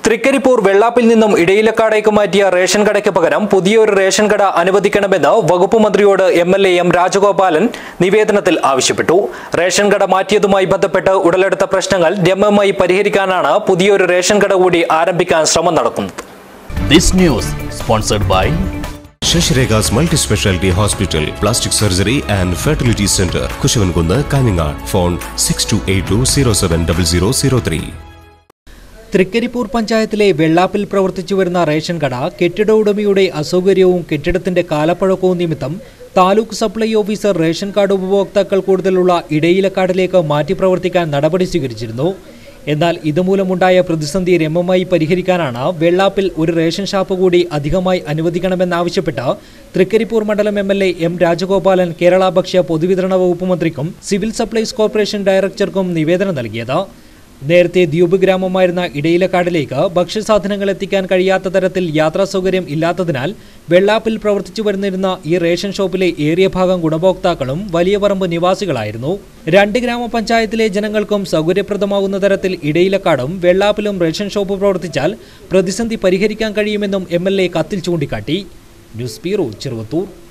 തൃക്കരിപ്പൂർ വെള്ളാപ്പിൽ നിന്നും ഇടയിലക്കാടേക്ക് മാറ്റിയ റേഷൻ കടയ്ക്ക് പകരം പുതിയൊരു റേഷൻ കട അനുവദിക്കണമെന്ന് വകുപ്പ് മന്ത്രിയോട് M L A M Rajagopalan നിവേദനത്തിൽ ആവശ്യപ്പെട്ടു റേഷൻ കട മാറ്റിയതുമായി ബന്ധപ്പെട്ട് ഉടലെടുത്ത പ്രശ്നങ്ങൾ രമ്യമായി പരിഹരിക്കാനാണ് പുതിയൊരു റേഷൻ കട കൂടി ആരംഭിക്കാൻ ശ്രമം നടക്കുന്നത് This news sponsored by Sasirekha's multi speciality hospital plastic surgery and fertility centre Kushavankunnu Kanhangad phone six two eight two zero seven double zero zero three Thrikaripur പഞ്ചായത്തിലെ വെള്ളാപ്പിൽ പ്രവർത്തിച്ചു വരുന്ന റേഷൻ കട കെട്ടിട ഉടമയുടെ അസൗകര്യവും കെട്ടിടത്തിന്റെ കാലപ്പഴക്കവും നിമിത്തം taluk supply officer ration card ഉപഭോക്താക്കൾ കൂടുതലുള്ള ഇടയിലക്കാടിലേക്ക് മാറ്റി പ്രവർത്തിക്കാൻ നടപടി സ്വീകരിച്ചിരുന്നു എന്നാൽ ഇതുമൂലമുണ്ടായ പ്രതിസന്ധി രമ്യമായി പരിഹരിക്കാനാണ് വെള്ളാപ്പിൽ ഒരു റേഷൻ ഷാപ്പ് കൂടി അധികമായി അനുവദിക്കണമെന്നാവശ്യപ്പെട്ട് തൃക്കരിപ്പൂർ മണ്ഡലം M L A M Rajagopalan Kerala ഭക്ഷ്യ പൊതുവിതരണ വകുപ്പ് മന്ത്രിക്കും സിവിൽ സപ്ലൈസ് കോർപ്പറേഷൻ ഡയറക്ടർക്കും നിവേദനം നൽകിയത് നേരത്തെ ദ്വീപ് ഗ്രാമമായിരുന്ന ഇടയിലക്കാടിലേക്ക് ഭക്ഷ്യസാധനങ്ങൾ എത്തിക്കാൻ കഴിയാത്ത തരത്തിൽ യാത്രാ സൗകര്യം ഇല്ലാത്തതിനാൽ വെള്ളാപ്പിൽ പ്രവർത്തിച്ചു വരുന്നിരുന്ന ഈ റേഷൻ ഷോപ്പിലെ ഏറിയ ഭാഗം ഗുണഭോക്താക്കളും വലിയ പറമ്പ് നിവാസികളായിരുന്നു രണ്ട് ഗ്രാമപഞ്ചായത്തിലെ ജനങ്ങൾക്കും സൗകര്യപ്രദമാകുന്ന തരത്തിൽ ഇടയിലക്കാടും വെള്ളാപ്പിലും റേഷൻ ഷോപ്പ് പ്രവർത്തിച്ചാൽ പ്രതിസന്ധി പരിഹരിക്കാൻ കഴിയുമെന്നും എം കത്തിൽ ചൂണ്ടിക്കാട്ടി ന്യൂസ് ബ്യൂറോ ചെറുവത്തൂർ